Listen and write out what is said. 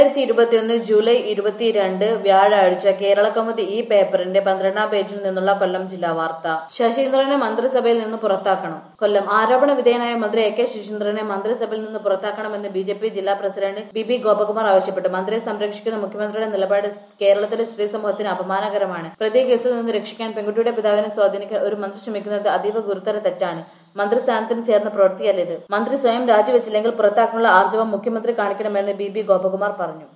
രണ്ടായിരത്തി ഇരുപത്തിയൊന്ന് ജൂലൈ ഇരുപത്തിരണ്ട് വ്യാഴാഴ്ച കേരള കൗമുദി ഈ പേപ്പറിന്റെ പന്ത്രണ്ടാം പേജിൽ നിന്നുള്ള കൊല്ലം ജില്ലാ വാർത്ത ശശീന്ദ്രനെ മന്ത്രിസഭയിൽ നിന്ന് പുറത്താക്കണം കൊല്ലം ആരോപണ വിധേയനായ മന്ത്രി എ കെ ശശീന്ദ്രനെ മന്ത്രിസഭയിൽ നിന്ന് പുറത്താക്കണമെന്ന് ബി ജെ പി ജില്ലാ പ്രസിഡന്റ് ബി ബി ഗോപകുമാർ ആവശ്യപ്പെട്ടു മന്ത്രിയെ സംരക്ഷിക്കുന്ന മുഖ്യമന്ത്രിയുടെ നിലപാട് കേരളത്തിലെ സ്ത്രീ സമൂഹത്തിന് അപമാനകരമാണ് പ്രതി കേസിൽ നിന്ന് രക്ഷിക്കാൻ പെൺകുട്ടിയുടെ പിതാവിനെ സ്വാധീനിക്കാൻ ഒരു മന്ത്രി ശ്രമിക്കുന്നത് അതീവ ഗുരുതര തെറ്റാണ് മന്ത്രിസ്ഥാനത്തിന് ചേർന്ന പ്രവൃത്തിയല്ലിത് മന്ത്രി സ്വയം രാജിവെച്ചില്ലെങ്കിൽ പുറത്താക്കാനുള്ള ആർജവം മുഖ്യമന്ത്രി കാണിക്കണമെന്ന് ബി ബി ഗോപകുമാർ പറഞ്ഞു